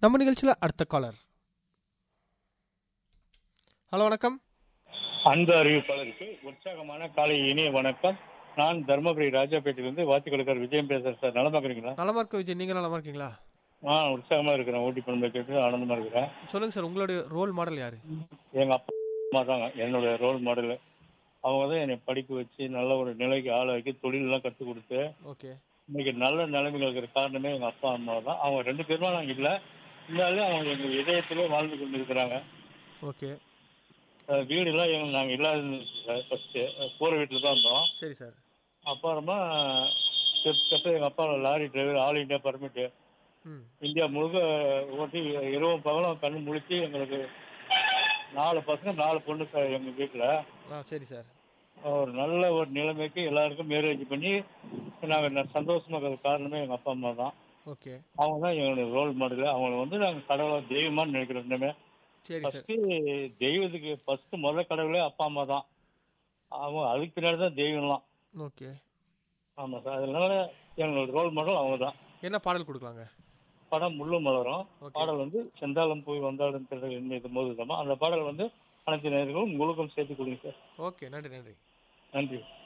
நம்ம நிகழ்ச்சியில் அடுத்த காலர் ஹலோ வணக்கம் அன்பு அறிவிப்பாளருக்கு உற்சாகமான காலை இனிய வணக்கம் நான் தர்மபுரி ராஜாபேட்டையிலிருந்து வாத்தி கொடுக்கற விஜயம் பேசுறேன் சார் நலமா இருக்கிறீங்களா நலமா இருக்க விஜய் நீங்கள் நலமா இருக்கீங்களா நான் உற்சாகமா இருக்கிறேன் ஊட்டி பண்பை கேட்டு ஆனந்தமா இருக்கிறேன் சொல்லுங்க சார் உங்களுடைய ரோல் மாடல் யாரு எங்க அப்பா அம்மா தாங்க என்னோட ரோல் மாடல் அவங்க தான் என்னை படிக்க வச்சு நல்ல ஒரு நிலைக்கு ஆளாக்கி தொழிலெல்லாம் கற்றுக் கொடுத்து ஓகே இன்னைக்கு நல்ல நிலைமையில் இருக்கிற காரணமே எங்க அப்பா அம்மா தான் அவங்க ரெண்டு பேருமா நாங்கள் இல்லை இருந்தாலும் அவங்க எங்க இதயத்திலே வாழ்ந்து கொண்டு இருக்கிறாங்க ஓகே அஹ் வீடுலாம் எங்க நாங்கள் இல்லாத ஃபர்ஸ்ட் போற வீட்டில் தான் இருந்தோம் சரி சார் அப்புறமா கிட்டத்தட்ட எங்கள் அப்பா lorry driver all India permit ம் இந்தியா முழுக்க ஓட்டி இரவும் பகலும் கண்ணு முழிச்சு எங்களுக்கு நாலு பசங்க நாலு பொண்ணு சார் எங்கள் வீட்டில் ஆ சரி சார் ஒரு நல்ல ஒரு நிலைமைக்கு எல்லாருக்கும் மேரேஜ் பண்ணி நாங்கள் சந்தோஷமாக இருக்கிற காரணமே எங்கள் அப்பா அம்மா தான் ஓகே அவங்க தான் எங்களுடைய ரோல் மாடல் அவங்கள வந்து நாங்கள் கடவுளை தெய்வமாக நினைக்கிறோம் இன்னுமே சரி சார் ஃபஸ்ட்டு தெய்வத்துக்கு ஃபஸ்ட்டு முதல் கடவுளே அப்பா அம்மா தான் அவங்க அதுக்கு பின்னாடி தான் தெய்வம்லாம் ஓகே ஆமாம் சார் அதனால எங்களோட ரோல் மாடல் அவங்க தான் என்ன பாடல் கொடுக்கலாங்க படம் முள்ளு மலரும் Okay. பாடல் வந்து செந்தாளம் போய் வந்தாலும் திடல் என்பது போது அந்த பாடல் வந்து அனைத்து நேர்களும் உங்களுக்கும் சேர்த்து கொடுங்க சார் ஓகே நன்றி நன்றி நன்றி